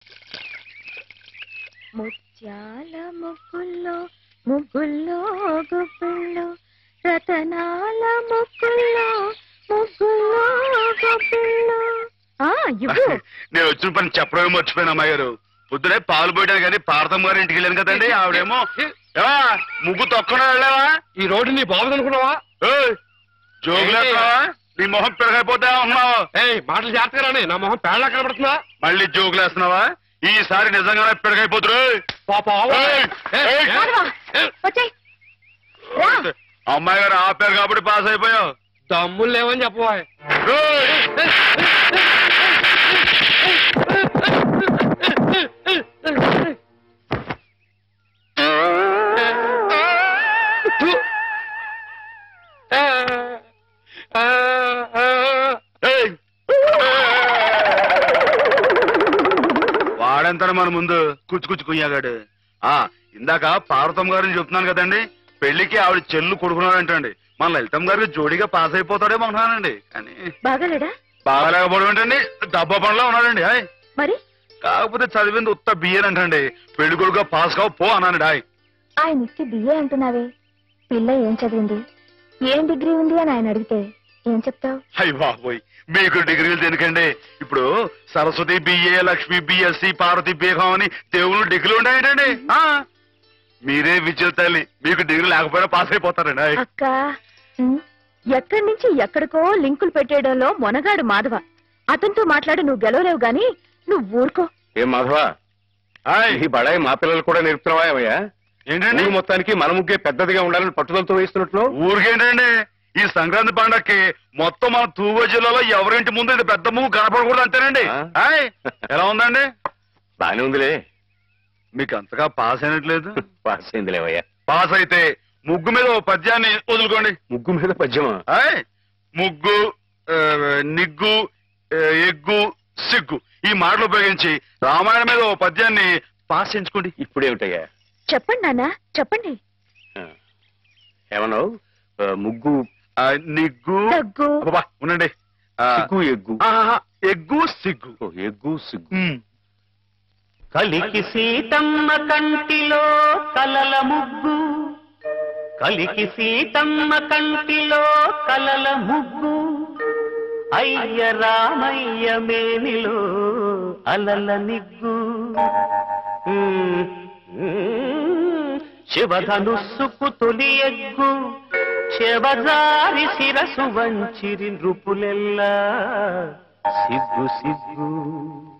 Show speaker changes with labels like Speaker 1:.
Speaker 1: ముత్యాల ముగ్గుల్లో ముగ్గుల్లో గుబ్బిళ్ళు రతనాల ముగ్గుల్లో ముగ్గుల్లో గుబ్బిళ్ళు ఆ ఇవ్వు
Speaker 2: నేను వచ్చిన పని చెప్పడమే మర్చిపోయాను అమ్మాయి గారు పొద్దునే పాలు పోయడానికి కానీ పార్థమ్మ గారి ఇంటికి వెళ్ళాను కదండి ఆవిడేమో "ఏవా, ముగ్గు తొక్కన వెళ్ళావా
Speaker 3: ఈ రోడ్డు నీ బాగుంది అనుకున్నావా
Speaker 2: ఏయ్, జోకులేస్తావా నీ మొహం పెరగైపోతే ఉన్నావు
Speaker 3: ఏయ్ మాటలు జాగ్రత్తగా రాని నా మొహం పేళ్ళ కనబడుతుందా
Speaker 2: మళ్ళీ జోకులేస్తున్నావా ఈసారి నిజంగానే పెరగైపోతురు
Speaker 3: పాప
Speaker 2: ఏయ్, ఏయ్.
Speaker 1: మాధవా, వచ్చేయ్ రా
Speaker 2: అమ్మాయి గారు ఆపారు కాబట్టి పాస్ అయిపోయావు
Speaker 3: దమ్ములు లేవని చెప్పవా
Speaker 2: ఏయ్, ఏయ్. వాడంతన మన ముందు కుచ్చు కుచ్చు కుయ్యాగాడు ఆ ఇందాక పార్వతమ్మ గారిని చెప్తున్నాను కదండి పెళ్లికి ఆవిడ చెల్లు కొడుకున్నాడంటండి మన లలితమ్మ గారికి జోడిగా పాస్ అయిపోతాడేమో అనుకున్నానండి కానీ
Speaker 1: బాగాలేడా
Speaker 2: బాగాలేకపోవడం ఏంటండి డబ్బా పనిలో ఉన్నాడండి హాయ్
Speaker 1: మరి
Speaker 2: కాకపోతే చదివింది ఉత్త బియ్యన్ అంటండి పెళ్లి కొడుకుగా పాస్ కావు పో అన్నానండి హాయ్
Speaker 1: ఆయన ఇచ్చి బిఏ అంటున్నావే పిల్ల ఏం చదివింది ఏం డిగ్రీ ఉంది అని ఆయన అడిగితే ఏం చెప్తావు
Speaker 2: అయ్య బాబోయ్ మీకు డిగ్రీలు దేనికండి ఇప్పుడు Saraswati BA Lakshmi BSc Parvati BCom అని దేవుళ్ళు డిగ్రీలు ఉన్నాయంటండి ఆ, మీరే విద్యుత్ తల్లి మీకు డిగ్రీ లేకపోయినా పాస్ అయిపోతారండి హాయ్.
Speaker 1: అక్క ఉమ్, ఎక్కడి నుంచి ఎక్కడికో లింకులు పెట్టేయడంలో మొనగాడు మాధవ అతనితో మాట్లాడి నువ్వు గెలవలేవు గాని నువ్వు ఊరుకో
Speaker 4: ఏం మాధవ
Speaker 2: హాయ్
Speaker 4: ఈ బడాయి మా పిల్లలు కూడా నేర్పుతున్నావా ఏమయ్యా
Speaker 2: ఏంటండి
Speaker 4: ఊరు మొత్తానికి మన ముగ్గే పెద్దదిగా ఉండాలని పట్టుదలతో వేస్తున్నట్లు
Speaker 2: ఊరికేంటండి ఈ సంక్రాంతి పండక్కి మొత్తం మన తూగో జిల్లాలో ఎవరింటి ముందు ఇది పెద్ద ముగ్గు కనపడకూడదు అంతేనండి
Speaker 4: ఆ?
Speaker 2: హాయ్ ఎలా ఉందండి
Speaker 4: బానే ఉందిలే
Speaker 2: మీకు అంతగా పాస్ అయినట్లేదు
Speaker 4: పాస్ అయిందిలేవయ్యా
Speaker 2: పాస్ అయితే ముగ్గు మీద ఓ పద్యాన్ని వదులుకోండి
Speaker 4: ముగ్గు మీద పద్యమా
Speaker 2: హాయ్ ముగ్గు ఆ, నిగ్గు ఆ, ఎగ్గు సిగ్గు ఈ మాటలు ఉపయోగించి రామాయణం మీద ఓ పద్యాన్ని పాస్ చేయించుకోండి
Speaker 4: ఇప్పుడేమిటయ్యా
Speaker 1: చెప్పండి నాన్న చెప్పండి
Speaker 4: ఆ. ఏమన్నావు ఆ, ముగ్గు
Speaker 2: ఆ, నిగ్గు
Speaker 1: దగ్గు
Speaker 2: అబ్బబ్బా, ఉండండి ఆ,
Speaker 4: సిగ్గు ఎగ్గు
Speaker 2: ఆహాహా, ఎగ్గు సిగ్గు
Speaker 4: ఓ, ఎగ్గు సిగ్గు
Speaker 2: ఉమ్.
Speaker 5: కలికి సీతమ్మ కంటిలో కలల ముగ్గు కలికి సీతమ్మ కంటిలో కలల ముగ్గు అయ్య రామయ్య మేనిలో అలల నిగ్గు ఉమ్, ఉమ్, శివధనుస్సుకు తొలి ఎగ్గు శివజారి శిరసు వంచిరి నృపులెల్లా సిగ్గు సిగ్గు